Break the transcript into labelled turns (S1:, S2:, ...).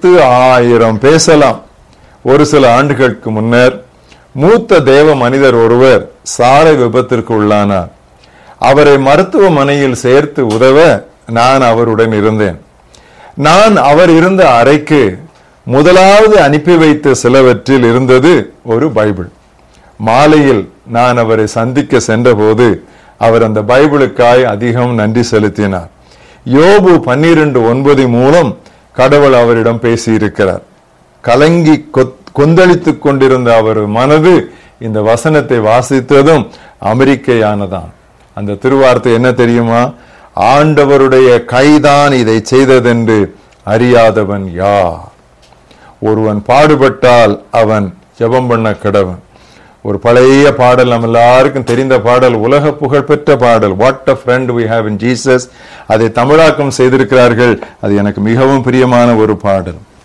S1: பத்து ஆயிரம் பேசலாம் ஒரு சில ஆண்டுகளுக்கு முன்னர் மூத்த தேவ மனிதர் ஒருவர் சாலை விபத்திற்கு உள்ளானார் அவரை மருத்துவமனையில் சேர்த்து உதவ நான் அவருடன் இருந்தேன் நான் அவர் இருந்த அறைக்கு முதலாவது அனுப்பி வைத்த சிலவற்றில் இருந்தது ஒரு பைபிள் மாலையில் நான் அவரை சந்திக்க சென்றபோது அவர் அந்த பைபிளுக்காய் அதிகம் நன்றி செலுத்தினார் யோபு பன்னிரண்டு ஒன்பது மூலம் கடவுள் அவரிடம் பேசியிருக்கிறார் கலங்கி கொத்- கொந்தளித்துக் கொண்டிருந்த அவர் மனது இந்த வசனத்தை வாசித்ததும் அமெரிக்கையானதான் அந்த திருவார்த்தை என்ன தெரியுமா ஆண்டவருடைய கைதான் இதை செய்ததென்று அறியாதவன் யார் ஒருவன் பாடுபட்டால் அவன் ஜெபம் பண்ண கடவன் ஒரு பழைய பாடல் நம்ம எல்லாருக்கும் தெரிந்த பாடல் உலக புகழ்பெற்ற பாடல் what a friend we have in Jesus அதை தமிழாக்கம் செய்திருக்கிறார்கள் அது எனக்கு மிகவும் பிரியமான ஒரு பாடல்